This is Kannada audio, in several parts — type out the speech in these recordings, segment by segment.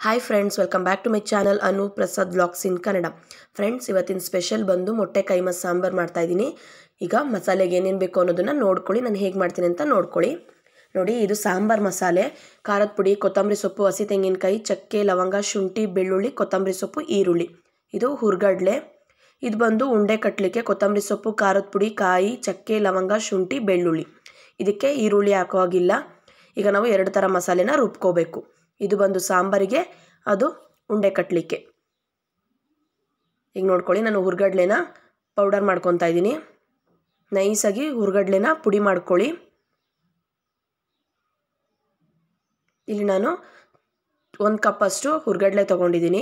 hi friends welcome back to my channel Anu Prasad blogs in Kannada friends ಇವತ್ತಿನ ಸ್ಪೆಷಲ್ ಬಂದು ಮೊಟ್ಟೆ ಕೈಮ ಸಾಂಬಾರು ಮಾಡ್ತಾಯಿದ್ದೀನಿ ಈಗ ಮಸಾಲೆಗೆ ಏನೇನು ಬೇಕು ಅನ್ನೋದನ್ನು ನೋಡ್ಕೊಳ್ಳಿ ನಾನು ಹೇಗೆ ಮಾಡ್ತೀನಿ ಅಂತ ನೋಡ್ಕೊಳ್ಳಿ ನೋಡಿ ಇದು ಸಾಂಬಾರು ಮಸಾಲೆ ಖಾರದ ಪುಡಿ ಕೊತ್ತಂಬರಿ ಸೊಪ್ಪು ಹಸಿ ತೆಂಗಿನಕಾಯಿ ಚಕ್ಕೆ ಲವಂಗ ಶುಂಠಿ ಬೆಳ್ಳುಳ್ಳಿ ಕೊತ್ತಂಬರಿ ಸೊಪ್ಪು ಈರುಳ್ಳಿ ಇದು ಹುರ್ಗಡ್ಲೆ ಇದು ಬಂದು ಉಂಡೆ ಕಟ್ಟಲಿಕ್ಕೆ ಕೊತ್ತಂಬರಿ ಸೊಪ್ಪು ಖಾರದ ಪುಡಿ ಕಾಯಿ ಚಕ್ಕೆ ಲವಂಗ ಶುಂಠಿ ಬೆಳ್ಳುಳ್ಳಿ ಇದಕ್ಕೆ ಈರುಳ್ಳಿ ಹಾಕೋ ಹಾಗಿಲ್ಲ ಈಗ ನಾವು ಎರಡು ಥರ ಮಸಾಲೆನ ರುಬ್ಕೋಬೇಕು ಇದು ಬಂದು ಸಾಂಬಾರಿಗೆ ಅದು ಉಂಡೆ ಕಟ್ಟಲಿಕ್ಕೆ ಈಗ ನೋಡ್ಕೊಳ್ಳಿ ನಾನು ಹುರ್ಗಡ್ಲೆನ ಪೌಡರ್ ಮಾಡ್ಕೊತಾ ಇದ್ದೀನಿ ನೈಸಾಗಿ ಹುರ್ಗಡ್ಲೆನ ಪುಡಿ ಮಾಡ್ಕೊಳ್ಳಿ ಇಲ್ಲಿ ನಾನು ಒಂದು ಕಪ್ಪಷ್ಟು ಹುರ್ಗಡ್ಲೆ ತೊಗೊಂಡಿದ್ದೀನಿ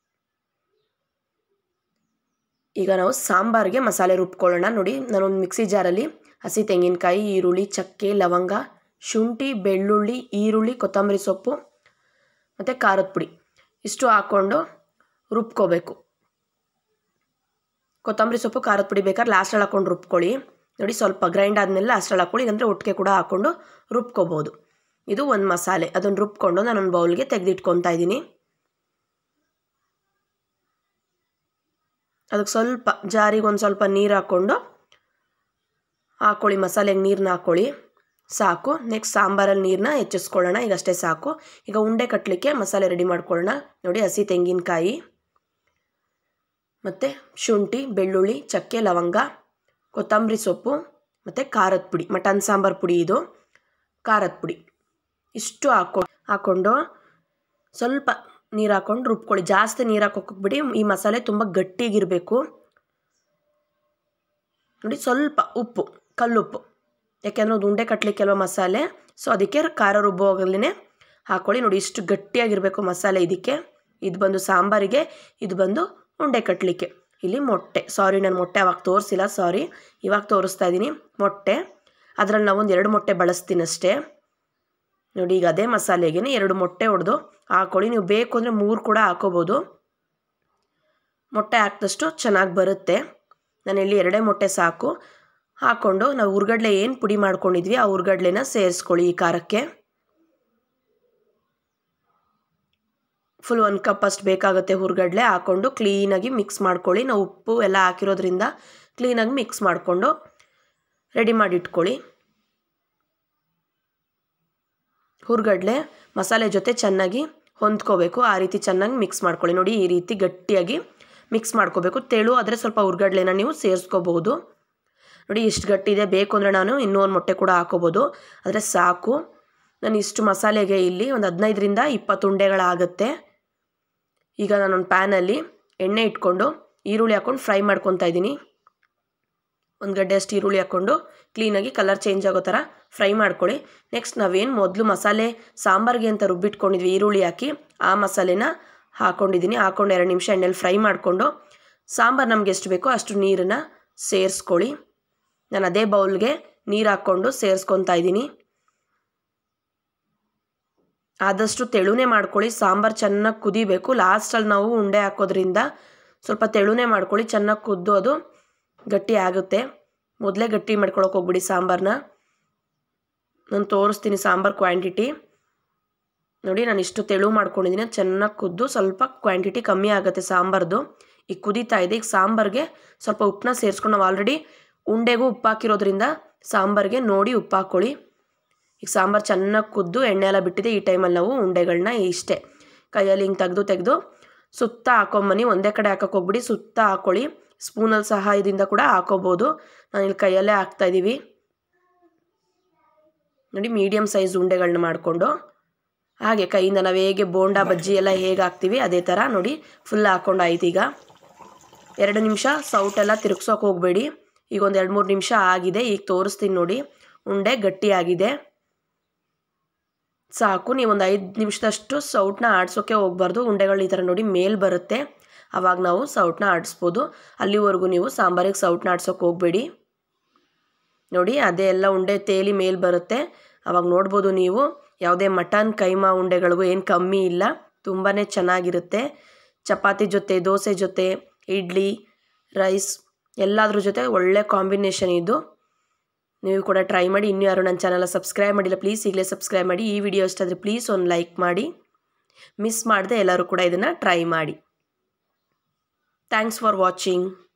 ಈಗ ನಾವು ಸಾಂಬಾರಿಗೆ ಮಸಾಲೆ ರುಬ್ಕೊಳ್ಳೋಣ ನೋಡಿ ನಾನೊಂದು ಮಿಕ್ಸಿ ಜಾರಲ್ಲಿ ಹಸಿ ತೆಂಗಿನಕಾಯಿ ಈರುಳ್ಳಿ ಚಕ್ಕೆ ಲವಂಗ ಶುಂಠಿ ಬೆಳ್ಳುಳ್ಳಿ ಈರುಳ್ಳಿ ಕೊತ್ತಂಬರಿ ಸೊಪ್ಪು ಮತ್ತು ಖಾರದ ಪುಡಿ ಇಷ್ಟು ಹಾಕ್ಕೊಂಡು ರುಬ್ಕೋಬೇಕು ಕೊತ್ತಂಬರಿ ಸೊಪ್ಪು ಖಾರದ ಪುಡಿ ಬೇಕಾದ್ರೆ ಲಾಸ್ಟಲ್ಲಿ ಹಾಕ್ಕೊಂಡು ರುಬ್ಕೊಳ್ಳಿ ನೋಡಿ ಸ್ವಲ್ಪ ಗ್ರೈಂಡ್ ಆದಮೇಲೆ ಲಾಸ್ಟಲ್ಲಿ ಹಾಕ್ಕೊಳ್ಳಿ ಇಲ್ಲಾಂದರೆ ಒಟ್ಟಿಗೆ ಕೂಡ ಹಾಕ್ಕೊಂಡು ರುಬ್ಕೋಬೋದು ಇದು ಒಂದು ಮಸಾಲೆ ಅದನ್ನು ರುಬ್ಕೊಂಡು ನಾನೊಂದು ಬೌಲ್ಗೆ ತೆಗೆದಿಟ್ಕೊತಾ ಇದ್ದೀನಿ ಅದಕ್ಕೆ ಸ್ವಲ್ಪ ಜಾರಿಗೆ ಒಂದು ಸ್ವಲ್ಪ ನೀರು ಹಾಕ್ಕೊಂಡು ಹಾಕ್ಕೊಳ್ಳಿ ಮಸಾಲೆಗೆ ನೀರನ್ನ ಹಾಕ್ಕೊಳ್ಳಿ ಸಾಕು ನೆಕ್ಸ್ಟ್ ಸಾಂಬಾರಲ್ಲಿ ನೀರನ್ನ ಹೆಚ್ಚಿಸ್ಕೊಳ್ಳೋಣ ಈಗ ಅಷ್ಟೇ ಸಾಕು ಈಗ ಉಂಡೆ ಕಟ್ಟಲಿಕ್ಕೆ ಮಸಾಲೆ ರೆಡಿ ಮಾಡ್ಕೊಳ್ಳೋಣ ನೋಡಿ ಹಸಿ ತೆಂಗಿನಕಾಯಿ ಮತ್ತು ಶುಂಠಿ ಬೆಳ್ಳುಳ್ಳಿ ಚಕ್ಕೆ ಲವಂಗ ಕೊತ್ತಂಬರಿ ಸೊಪ್ಪು ಮತ್ತು ಖಾರದ ಪುಡಿ ಮಟನ್ ಸಾಂಬಾರು ಪುಡಿ ಇದು ಖಾರದ ಪುಡಿ ಇಷ್ಟು ಹಾಕೊ ಹಾಕ್ಕೊಂಡು ಸ್ವಲ್ಪ ನೀರು ಹಾಕ್ಕೊಂಡು ರುಬ್ಕೊಳ್ಳಿ ಜಾಸ್ತಿ ನೀರು ಹಾಕೋಕ್ಬಿಡಿ ಈ ಮಸಾಲೆ ತುಂಬ ಗಟ್ಟಿಗಿರಬೇಕು ನೋಡಿ ಸ್ವಲ್ಪ ಉಪ್ಪು ಕಲ್ಲುಪ್ಪು ಯಾಕೆಂದರೆ ಅದು ಉಂಡೆ ಕಟ್ಟಲಿಕ್ಕೆ ಕೆಲವು ಮಸಾಲೆ ಸೊ ಅದಕ್ಕೆ ಖಾರ ರುಬ್ಬೋಗಲೇ ಹಾಕ್ಕೊಳ್ಳಿ ನೋಡಿ ಇಷ್ಟು ಗಟ್ಟಿಯಾಗಿರಬೇಕು ಮಸಾಲೆ ಇದಕ್ಕೆ ಇದು ಬಂದು ಸಾಂಬಾರಿಗೆ ಇದು ಬಂದು ಉಂಡೆ ಕಟ್ಟಲಿಕ್ಕೆ ಇಲ್ಲಿ ಮೊಟ್ಟೆ ಸಾರಿ ನಾನು ಮೊಟ್ಟೆ ಅವಾಗ ತೋರಿಸಿಲ್ಲ ಸಾರಿ ಇವಾಗ ತೋರಿಸ್ತಾ ಇದ್ದೀನಿ ಮೊಟ್ಟೆ ಅದರಲ್ಲಿ ನಾವೊಂದು ಎರಡು ಮೊಟ್ಟೆ ಬಳಸ್ತೀನಿ ಅಷ್ಟೇ ನೋಡಿ ಈಗ ಅದೇ ಮಸಾಲೆಗೆ ಎರಡು ಮೊಟ್ಟೆ ಹೊಡೆದು ಹಾಕ್ಕೊಳ್ಳಿ ನೀವು ಬೇಕು ಅಂದರೆ ಮೂರು ಕೂಡ ಹಾಕೋಬೋದು ಮೊಟ್ಟೆ ಹಾಕಿದಷ್ಟು ಚೆನ್ನಾಗಿ ಬರುತ್ತೆ ನಾನಿಲ್ಲಿ ಎರಡೇ ಮೊಟ್ಟೆ ಸಾಕು ಹಾಕ್ಕೊಂಡು ನಾವು ಹುರ್ಗಡ್ಲೆ ಏನು ಪುಡಿ ಮಾಡ್ಕೊಂಡಿದ್ವಿ ಆ ಹುರ್ಗಡ್ಲೆನ ಸೇರಿಸ್ಕೊಳ್ಳಿ ಈ ಖಾರಕ್ಕೆ ಫುಲ್ ಒಂದು ಕಪ್ ಅಷ್ಟು ಬೇಕಾಗುತ್ತೆ ಹುರ್ಗಡ್ಲೆ ಹಾಕ್ಕೊಂಡು ಕ್ಲೀನಾಗಿ ಮಿಕ್ಸ್ ಮಾಡ್ಕೊಳ್ಳಿ ನಾವು ಉಪ್ಪು ಎಲ್ಲ ಹಾಕಿರೋದ್ರಿಂದ ಕ್ಲೀನಾಗಿ ಮಿಕ್ಸ್ ಮಾಡಿಕೊಂಡು ರೆಡಿ ಮಾಡಿ ಇಟ್ಕೊಳ್ಳಿ ಹುರ್ಗಡ್ಲೆ ಮಸಾಲೆ ಜೊತೆ ಚೆನ್ನಾಗಿ ಹೊಂದ್ಕೋಬೇಕು ಆ ರೀತಿ ಚೆನ್ನಾಗಿ ಮಿಕ್ಸ್ ಮಾಡ್ಕೊಳ್ಳಿ ನೋಡಿ ಈ ರೀತಿ ಗಟ್ಟಿಯಾಗಿ ಮಿಕ್ಸ್ ಮಾಡ್ಕೋಬೇಕು ತೆಳು ಆದರೆ ಸ್ವಲ್ಪ ಹುರ್ಗಡ್ಲೆನ ನೀವು ಸೇರಿಸ್ಕೋಬಹುದು ನೋಡಿ ಇಷ್ಟು ಗಟ್ಟಿದೆ ಬೇಕು ಅಂದರೆ ನಾನು ಇನ್ನೂ ಒಂದು ಮೊಟ್ಟೆ ಕೂಡ ಹಾಕೋಬೋದು ಆದರೆ ಸಾಕು ನಾನು ಇಷ್ಟು ಮಸಾಲೆಗೆ ಇಲ್ಲಿ ಒಂದು ಹದಿನೈದರಿಂದ ಇಪ್ಪತ್ತು ಉಂಡೆಗಳಾಗುತ್ತೆ ಈಗ ನಾನೊಂದು ಪ್ಯಾನಲ್ಲಿ ಎಣ್ಣೆ ಇಟ್ಕೊಂಡು ಈರುಳ್ಳಿ ಹಾಕ್ಕೊಂಡು ಫ್ರೈ ಮಾಡ್ಕೊತಾ ಇದ್ದೀನಿ ಒಂದು ಗಡ್ಡೆ ಅಷ್ಟು ಈರುಳ್ಳಿ ಹಾಕ್ಕೊಂಡು ಕ್ಲೀನಾಗಿ ಕಲರ್ ಚೇಂಜ್ ಆಗೋ ಥರ ಫ್ರೈ ಮಾಡ್ಕೊಳ್ಳಿ ನೆಕ್ಸ್ಟ್ ನಾವೇನು ಮೊದಲು ಮಸಾಲೆ ಸಾಂಬಾರಿಗೆ ಅಂತ ರುಬ್ಬಿಟ್ಕೊಂಡಿದ್ವಿ ಈರುಳ್ಳಿ ಹಾಕಿ ಆ ಮಸಾಲೆನ ಹಾಕ್ಕೊಂಡಿದ್ದೀನಿ ಹಾಕ್ಕೊಂಡು ಎರಡು ನಿಮಿಷ ಎಣ್ಣೆಲಿ ಫ್ರೈ ಮಾಡಿಕೊಂಡು ಸಾಂಬಾರು ನಮ್ಗೆ ಎಷ್ಟು ಬೇಕೋ ಅಷ್ಟು ನೀರನ್ನು ಸೇರಿಸ್ಕೊಳ್ಳಿ ನಾನು ಅದೇ ಬೌಲ್ಗೆ ನೀರು ಹಾಕ್ಕೊಂಡು ಸೇರಿಸ್ಕೊತಾ ಇದ್ದೀನಿ ಆದಷ್ಟು ತೆಳುನೇ ಮಾಡ್ಕೊಳ್ಳಿ ಸಾಂಬಾರು ಚೆನ್ನಾಗಿ ಕುದಿಬೇಕು ಲಾಸ್ಟಲ್ಲಿ ನಾವು ಉಂಡೆ ಹಾಕೋದ್ರಿಂದ ಸ್ವಲ್ಪ ತೆಳುನೇ ಮಾಡ್ಕೊಳ್ಳಿ ಚೆನ್ನಾಗಿ ಕುದ್ದು ಅದು ಗಟ್ಟಿ ಆಗುತ್ತೆ ಮೊದಲೇ ಗಟ್ಟಿ ಮಾಡ್ಕೊಳಕ್ಕೆ ಹೋಗ್ಬಿಡಿ ಸಾಂಬಾರನ್ನ ನಾನು ತೋರಿಸ್ತೀನಿ ಸಾಂಬಾರು ಕ್ವಾಂಟಿಟಿ ನೋಡಿ ನಾನು ಇಷ್ಟು ತೆಳು ಮಾಡ್ಕೊಂಡಿದ್ದೀನಿ ಚೆನ್ನಾಗಿ ಕುದ್ದು ಸ್ವಲ್ಪ ಕ್ವಾಂಟಿಟಿ ಕಮ್ಮಿ ಆಗುತ್ತೆ ಸಾಂಬಾರ್ದು ಈಗ ಕುದೀತಾ ಇದೆ ಈಗ ಸಾಂಬಾರಿಗೆ ಸ್ವಲ್ಪ ಉಪ್ಪನ್ನ ಸೇರಿಸ್ಕೊಂಡು ನಾವು ಆಲ್ರೆಡಿ ಉಂಡೆಗೂ ಉಪ್ಪು ಹಾಕಿರೋದ್ರಿಂದ ಸಾಂಬಾರಿಗೆ ನೋಡಿ ಉಪ್ಪು ಹಾಕ್ಕೊಳ್ಳಿ ಈಗ ಸಾಂಬಾರು ಚೆನ್ನಾಗಿ ಕುದ್ದು ಎಣ್ಣೆ ಎಲ್ಲ ಬಿಟ್ಟಿದೆ ಈ ಟೈಮಲ್ಲಿ ನಾವು ಉಂಡೆಗಳನ್ನ ಇಷ್ಟೇ ಕೈಯಲ್ಲಿ ಹಿಂಗೆ ತೆಗೆದು ತೆಗೆದು ಸುತ್ತ ಹಾಕೊಂಬನ್ನಿ ಒಂದೇ ಕಡೆ ಹಾಕೋಕೆ ಹೋಗ್ಬಿಡಿ ಸುತ್ತ ಹಾಕ್ಕೊಳ್ಳಿ ಸ್ಪೂನಲ್ಲಿ ಸಹಾಯದಿಂದ ಕೂಡ ಹಾಕೋಬೋದು ನಾನು ಇಲ್ಲಿ ಕೈಯಲ್ಲೇ ಹಾಕ್ತಾಯಿದ್ದೀವಿ ನೋಡಿ ಮೀಡಿಯಮ್ ಸೈಜ್ ಉಂಡೆಗಳನ್ನ ಮಾಡಿಕೊಂಡು ಹಾಗೆ ಕೈಯಿಂದ ನಾವು ಹೇಗೆ ಬೋಂಡಾ ಬಜ್ಜಿ ಎಲ್ಲ ಹೇಗೆ ಹಾಕ್ತೀವಿ ಅದೇ ಥರ ನೋಡಿ ಫುಲ್ ಹಾಕ್ಕೊಂಡು ಆಯ್ತು ಈಗ ಎರಡು ನಿಮಿಷ ಸೌಟೆಲ್ಲ ತಿರುಗ್ಸೋಕೆ ಹೋಗಬೇಡಿ ಈಗ ಒಂದು ಎರಡು ಮೂರು ನಿಮಿಷ ಆಗಿದೆ ಈಗ ತೋರಿಸ್ತೀನಿ ನೋಡಿ ಉಂಡೆ ಗಟ್ಟಿಯಾಗಿದೆ ಸಾಕು ನೀವು ಒಂದು ಐದು ನಿಮಿಷದಷ್ಟು ಸೌಟನ್ನ ಆಡಿಸೋಕ್ಕೆ ಹೋಗ್ಬಾರ್ದು ಉಂಡೆಗಳು ಈ ಥರ ನೋಡಿ ಮೇಲ್ ಬರುತ್ತೆ ಆವಾಗ ನಾವು ಸೌಟನ್ನ ಆಡಿಸ್ಬೋದು ಅಲ್ಲಿವರೆಗೂ ನೀವು ಸಾಂಬಾರಿಗೆ ಸೌಟನ್ನ ಆಡ್ಸೋಕೆ ಹೋಗಬೇಡಿ ನೋಡಿ ಅದೇ ಎಲ್ಲ ಉಂಡೆ ತೇಲಿ ಮೇಲ್ ಬರುತ್ತೆ ಆವಾಗ ನೋಡ್ಬೋದು ನೀವು ಯಾವುದೇ ಮಟನ್ ಕೈಮಾ ಉಂಡೆಗಳಿಗೂ ಏನು ಕಮ್ಮಿ ಇಲ್ಲ ತುಂಬಾ ಚೆನ್ನಾಗಿರುತ್ತೆ ಚಪಾತಿ ಜೊತೆ ದೋಸೆ ಜೊತೆ ಇಡ್ಲಿ ರೈಸ್ ಎಲ್ಲದ್ರ ಜೊತೆ ಒಳ್ಳೆ ಕಾಂಬಿನೇಷನ್ ಇದು ನೀವು ಕೂಡ ಟ್ರೈ ಮಾಡಿ ಇನ್ನೂ ಯಾರು ನನ್ನ ಚಾನಲ್ ಸಬ್ಸ್ಕ್ರೈಬ್ ಮಾಡಿಲ್ಲ ಪ್ಲೀಸ್ ಈಗಲೇ ಸಬ್ಸ್ಕ್ರೈಬ್ ಮಾಡಿ ಈ ವಿಡಿಯೋ ಇಷ್ಟ ಆದರೆ ಪ್ಲೀಸ್ ಒಂದು ಲೈಕ್ ಮಾಡಿ ಮಿಸ್ ಮಾಡದೆ ಎಲ್ಲರೂ ಕೂಡ ಇದನ್ನು ಟ್ರೈ ಮಾಡಿ ಥ್ಯಾಂಕ್ಸ್ ಫಾರ್ ವಾಚಿಂಗ್